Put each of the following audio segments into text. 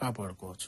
కాపాడుకోవచ్చు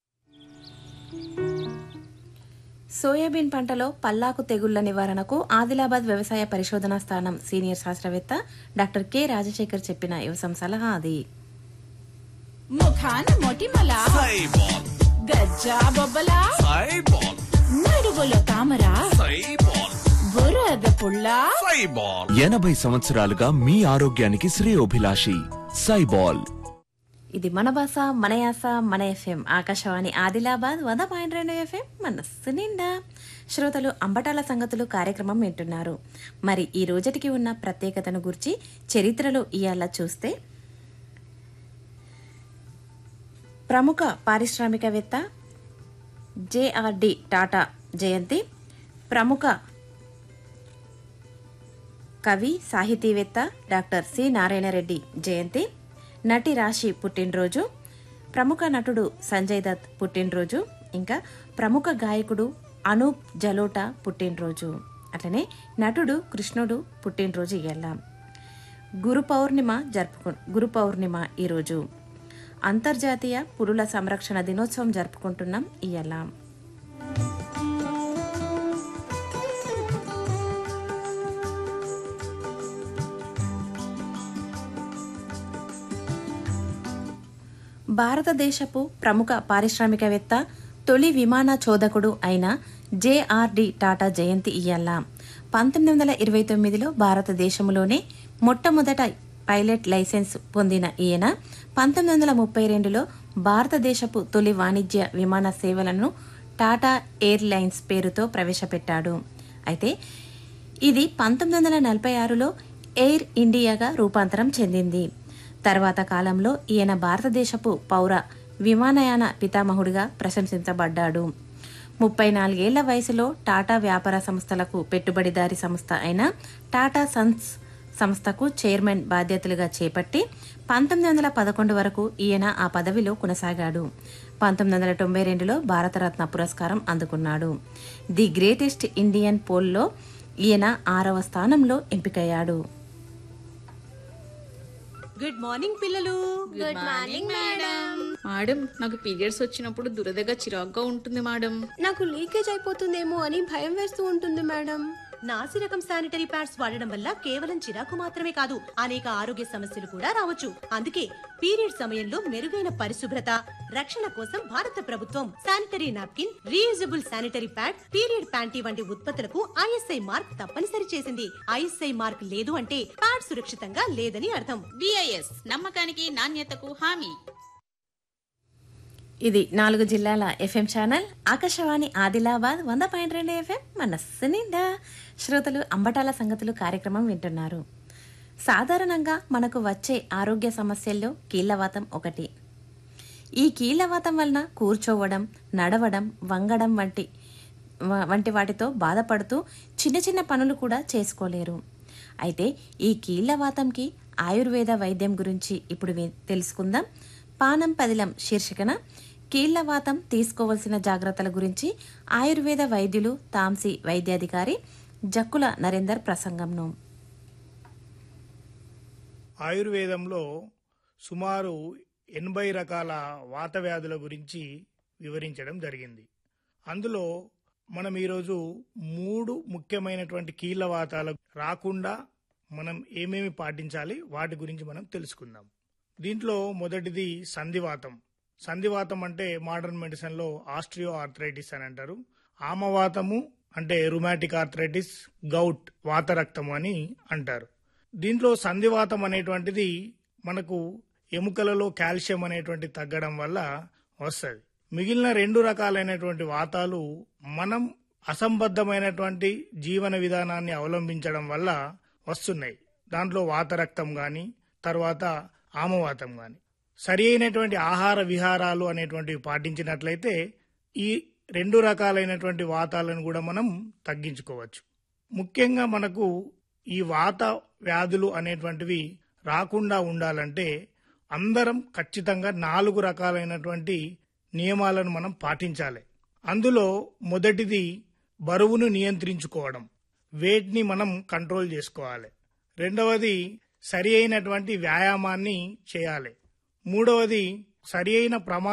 సోయాబీన్ పంటలో పల్లాకు తెగుళ్ల నివారణకు ఆదిలాబాద్ వ్యవసాయ పరిశోధనా స్థానం సీనియర్ శాస్త్రవేత్త డాక్టర్ కె రాజశేఖర్ చెప్పిన యువసం సలహా అది ముఖాన మొటిమల సైబాల్ గజ్జా బొబ్బల సైబాల్ నడుగులో తామర సైబాల్ బురద పుల్ల సైబాల్ ఎనభై సంవత్సరాలుగా మీ ఆరోగ్యానికి శ్రేయోభిలాషి సైబాల్ ఇది మన భాష మన యాస మన ఎఫ్ఎం ఆకాశవాణి ఆదిలాబాద్ వంద పాయింట్ రెండు ఎఫ్ఎం మనస్సు నిండా శ్రోతలు అంబటాల సంగతులు కార్యక్రమం వింటున్నారు మరి ఈ రోజుటికి ఉన్న ప్రత్యేకతను గురించి చరిత్రలో ఇయాల చూస్తే ప్రముఖ పారిశ్రామికవేత్త జేఆర్డి టాటా జయంతి ప్రముఖ కవి సాహితీవేత్త డాక్టర్ సి నారాయణరెడ్డి జయంతి నటి రాశి పుట్టినరోజు ప్రముఖ నటుడు సంజయ్ దత్ పుట్టినరోజు ఇంకా ప్రముఖ గాయకుడు అనూప్ జలోటా పుట్టినరోజు అట్లనే నటుడు కృష్ణుడు పుట్టినరోజు ఇయ్యాల గురు పౌర్ణిమ జరుపుకు గురు పౌర్ణిమ ఈరోజు అంతర్జాతీయ పులుల సంరక్షణ దినోత్సవం జరుపుకుంటున్నాం ఇయ్యాల భారతదేశపు ప్రముఖ పారిశ్రామికవేత్త తొలి విమాన చోదకుడు అయిన జేఆర్డి టాటా జయంతి ఇయ్యాల పంతొమ్మిది వందల ఇరవై తొమ్మిదిలో భారతదేశంలోనే మొట్టమొదట పైలట్ లైసెన్స్ పొందిన ఈయన పంతొమ్మిది వందల ముప్పై రెండులో భారతదేశపు తొలి వాణిజ్య విమాన సేవలను టాటా ఎయిర్లైన్స్ పేరుతో ప్రవేశపెట్టాడు అయితే ఇది పంతొమ్మిది వందల నలభై ఆరులో ఎయిర్ ఇండియాగా రూపాంతరం చెందింది తర్వాత కాలంలో ఈయన భారతదేశపు పౌర విమానయాన పితామహుడిగా ప్రశంసించబడ్డాడు ముప్పై నాలుగేళ్ల వయసులో టాటా వ్యాపార సంస్థలకు పెట్టుబడిదారి సంస్థ అయిన టాటా సన్స్ సంస్థకు చైర్మన్ బాధ్యతలుగా చేపట్టి పంతొమ్మిది వందల పదకొండు వరకు ఈయన ఆ పదవిలో కొనసాగాడు పంతొమ్మిది వందల తొంభై రెండులో భారతరత్న పురస్కారం అందుకున్నాడు ది గ్రేటెస్ట్ ఇండియన్ పోల్లో ఈయన ఆరవ స్థానంలో ఎంపికయ్యాడు గుడ్ మార్నింగ్ పిల్లలు గుడ్ మార్నింగ్ మేడం మేడం నాకు పీరియడ్స్ వచ్చినప్పుడు దురదగా చిరాగ్గా ఉంటుంది మేడం నాకు లీకేజ్ అయిపోతుందేమో అని భయం వేస్తూ ఉంటుంది మేడం నాసి రకం శానిటరీ ప్యాడ్స్ వాడడం వల్ల కేవలం చిరాకు మాత్రమే కాదు అనేక ఆరోగ్య సమస్యలు కూడా రావచ్చు అందుకే పీరియడ్ సమయంలో మెరుగైన పరిశుభ్రత రక్షణ కోసం భారత ప్రభుత్వం sanitary napkin reusable sanitary pad period panty వంటి ఉత్పత్తులకు ఐఎస్ఐ మార్క్ తప్పనిసరి చేసింది ఐఎస్ఐ మార్క్ లేదు అంటే ప్యాడ్ సురక్షితంగా లేదని అర్థం బిఐఎస్ నమ్మకానికి నాణ్యతకు హామీ ఇది నాలుగు జిల్లాల ఎఫ్ఎం ఛానల్ ఆకాశవాణి ఆదిలాబాద్ వంద పాయింట్ రెండు ఎఫ్ఎం మనస్సు నిండా శ్రోతలు అంబటాల సంగతులు కార్యక్రమం వింటున్నారు సాధారణంగా మనకు వచ్చే ఆరోగ్య సమస్యల్లో కీళ్లవాతం ఒకటి ఈ కీళ్లవాతం వలన కూర్చోవడం నడవడం వంగడం వంటి వ- వంటి వాటితో బాధపడుతూ చిన్న చిన్న పనులు కూడా చేసుకోలేరు అయితే ఈ కీళ్లవాతంకి ఆయుర్వేద వైద్యం గురించి ఇప్పుడు వి- తెలుసుకుందాం పానం పదిలం శీర్షికన కీళ్లవాతం తీసుకోవలసిన జాగ్రత్తల గురించి ఆయుర్వేద వైద్యులు తాంసీ వైద్యాధికారి జక్కుల నరేందర్ ప్రసంగంను ఆయుర్వేదంలో సుమారు ఎనభై రకాల వాత వ్యాధుల గురించి వివరించడం జరిగింది అందులో మనం ఈరోజు మూడు ముఖ్యమైనటువంటి కీళ్ళ వాతాలు రాకుండా మనం ఏమేమి పాటించాలి వాటి గురించి మనం తెలుసుకుందాం దీంట్లో మొదటిది సంధివాతం సంధివాతం అంటే మోడర్న్ మెడిసిన్లో ఆస్ట్రియో ఆర్థరైటిస్ అని అంటారు ఆమవాతము అంటే రుమాటిక్ ఆర్థరైటిస్ గౌట్ వాతరక్తము అని అంటారు దీంట్లో సంధివాతం అనేటువంటిది మనకు ఎముకలలో కాల్షియం అనేటువంటి తగ్గడం వల్ల వస్తుంది మిగిలిన రెండు రకాలైనటువంటి వాతాలు మనం అసంబద్ధమైనటువంటి జీవన విధానాన్ని అవలంబించడం వల్ల వస్తున్నాయి దాంట్లో వాతరక్తం గాని తర్వాత ఆమవాతం గాని సరి అయినటువంటి ఆహార విహారాలు అనేటువంటివి పాటించినట్లయితే ఈ రెండు రకాలైనటువంటి వాతాలను కూడా మనం తగ్గించుకోవచ్చు ముఖ్యంగా మనకు ఈ వాత వ్యాధులు అనేటువంటివి రాకుండా ఉండాలంటే అందరం ఖచ్చితంగా నాలుగు రకాలైనటువంటి నియమాలను మనం పాటించాలి అందులో మొదటిది బరువును నియంత్రించుకోవడం వెయిట్ని మనం కంట్రోల్ చేసుకోవాలి రెండవది సరి అయినటువంటి వ్యాయామాన్ని చేయాలి మూడవది సరి అయిన ప్రమాణ